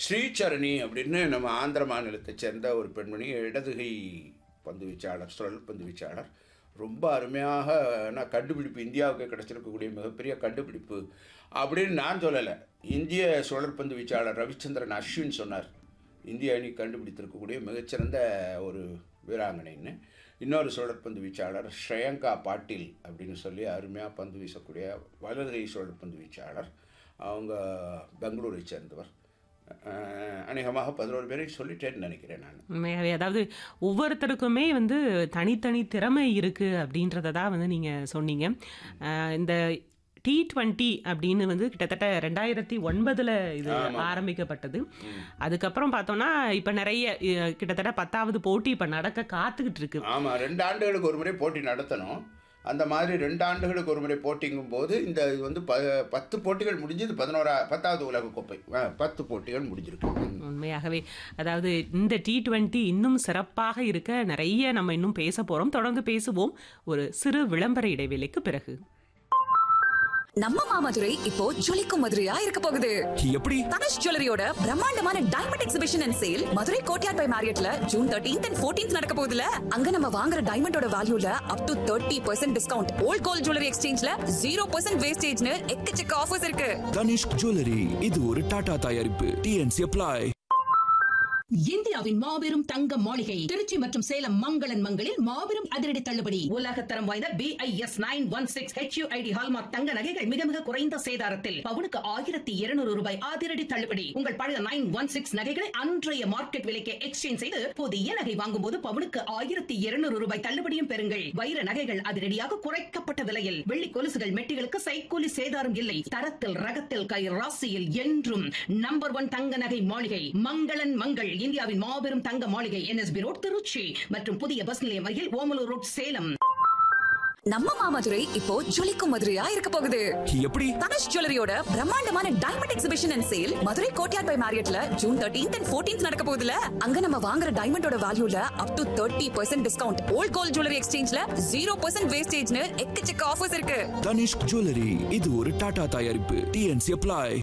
ஸ்ரீசரணி அப்படின்னு நம்ம ஆந்திர மாநிலத்தைச் சேர்ந்த ஒரு பெண்மணி இடதுகை பந்து வீச்சாளர் சுழல் பந்து வீச்சாளர் ரொம்ப அருமையாக நான் கண்டுபிடிப்பு இந்தியாவுக்கு கிடைச்சிருக்கக்கூடிய மிகப்பெரிய கண்டுபிடிப்பு அப்படின்னு நான் சொல்லலை இந்திய சுழற்பந்து வீச்சாளர் ரவிச்சந்திரன் அஸ்வின் சொன்னார் இந்திய அணி கண்டுபிடித்திருக்கக்கூடிய மிகச்சிறந்த ஒரு வீராங்கனைன்னு இன்னொரு சுழற்பந்து வீச்சாளர் ஸ்ரேயங்கா பாட்டீல் அப்படின்னு சொல்லி அருமையாக பந்து வீசக்கூடிய வலதுகை சுழற்பந்து வீச்சாளர் அவங்க பெங்களூரை சேர்ந்தவர் அஹ், அநேகமாக பதினோரு பேரை சொல்லிட்டேன்னு நினைக்கிறேன் நான் உண்மையாவே அதாவது ஒவ்வொருத்தருக்குமே வந்து தனித்தனி திறமை இருக்கு அப்படின்றத தான் வந்து நீங்க சொன்னீங்க அஹ் இந்த டி டுவெண்ட்டி அப்படின்னு வந்து கிட்டத்தட்ட ரெண்டாயிரத்தி ஒன்பதுல இது ஆரம்பிக்கப்பட்டது அதுக்கப்புறம் பார்த்தோம்னா இப்ப நிறைய அஹ், கிட்டத்தட்ட பத்தாவது போட்டி இப்ப நடக்க காத்துக்கிட்டு இருக்கு ஆமாம் ரெண்டு ஆண்டுகளுக்கு ஒரு முறை போட்டி நடத்தணும் அந்த மாதிரி ரெண்டு ஆண்டுகளுக்கு ஒரு முறை போட்டிங்கும் போது இந்த இது வந்து ப பத்து போட்டிகள் முடிஞ்சது பதினோரா பத்தாவது உலக கோப்பை அஹ், பத்து போட்டிகள் முடிஞ்சிருக்கு ம். உண்மையாகவே அதாவது இந்த டி டுவெண்ட்டி இன்னும் சிறப்பாக இருக்க நிறைய நம்ம இன்னும் பேச போறோம் தொடர்ந்து பேசுவோம் ஒரு சிறு விளம்பர இடைவேளைக்கு பிறகு நம்ம மாமதுரை இப்போ ஜொலிக்கும் மதுரையா இருக்க போகுது எப்படி தனுஷ் ஜுவல்லரியோட பிரம்மாண்டமான diamond exhibition and sale Madurai Courtyard by மேரியட்ல ஜூன் தேர்ட்டீன்த் அண்ட் ஃபோர்டீன்த் நடக்க போகுதுல அங்க நம்ம வாங்குற டைமண்டோட வேல்யூல up to thirty percent discount old gold jewellery எக்ஸ்சேஞ்ச்ல ஜீரோ பர்சன்ட் வேஸ்டேஜ்னு எக்கச்சக்க ஆஃபர்ஸ் இருக்கு தனிஷ்க் ஜுவல்லரி இது ஒரு டாடா தயாரிப்பு டிஎன்சி அப்ளை இந்தியாவின் மாபெரும் தங்க மாளிகை திருச்சி மற்றும் சேலம் மங்களன் மங்களில் மாபெரும் அதிரடி தள்ளுபடி உலகத்தரம் வாய்ந்த B I S nine one six HUID hallmark தங்க நகைகள் மிக மிக குறைந்த சேதாரத்தில் பவுனுக்கு ஆயிரத்தி இருநூறு ரூபாய் அதிரடி தள்ளுபடி உங்கள் பழைய நைன் ஒன் சிக்ஸ் நகைகளை அன்றைய மார்க்கெட் விலைக்கு எக்ஸ்சேஞ்ச் செய்து புதிய நகை வாங்கும் போது பவுனுக்கு ஆயிரத்தி இருநூறு ரூபாய் தள்ளுபடியும் பெறுங்கள் வைர நகைகள் அதிரடியாக குறைக்கப்பட்ட விலையில் வெள்ளி கொலுசுகள் மெட்டிகளுக்கு சைக்கூலி சேதாரம் இல்லை தரத்தில் ரகத்தில் கை ராசியில் என்றும் நம்பர் ஒன் தங்க நகை மாளிகை மங்களன் மங்கள் இந்தியாவின் மாபெரும் தங்க மாளிகை என்எஸ்பி ரோட் திருச்சி மற்றும் புதிய பஸ் நிலையம் அருகில் ஓமலூர் ரோட் சேலம் நம்ம மாமதுரை இப்போ ஜொலிக்கும் மதுரையா இருக்க போகுது எப்படி தனுஷ் ஜுவல்லரியோட பிரம்மாண்டமான diamond exhibition and sale Madurai Courtyard by மேரியட்ல ஜூன் தேர்ட்டீன்த் அண்ட் ஃபோர்டீன்த் நடக்க போகுதுல அங்க நம்ம வாங்குற டைமண்டோட வேல்யூல up to thirty percent discount old gold jewellery எக்ஸ்சேஞ்ச்ல ஜீரோ பர்சன்ட் வேஸ்டேஜ்னு எக்கச்சக்க ஆஃபர்ஸ் இருக்கு தனிஷ்க் ஜுவல்லரி இது ஒரு டாடா தயாரிப்பு டிஎன்சி அப்ளை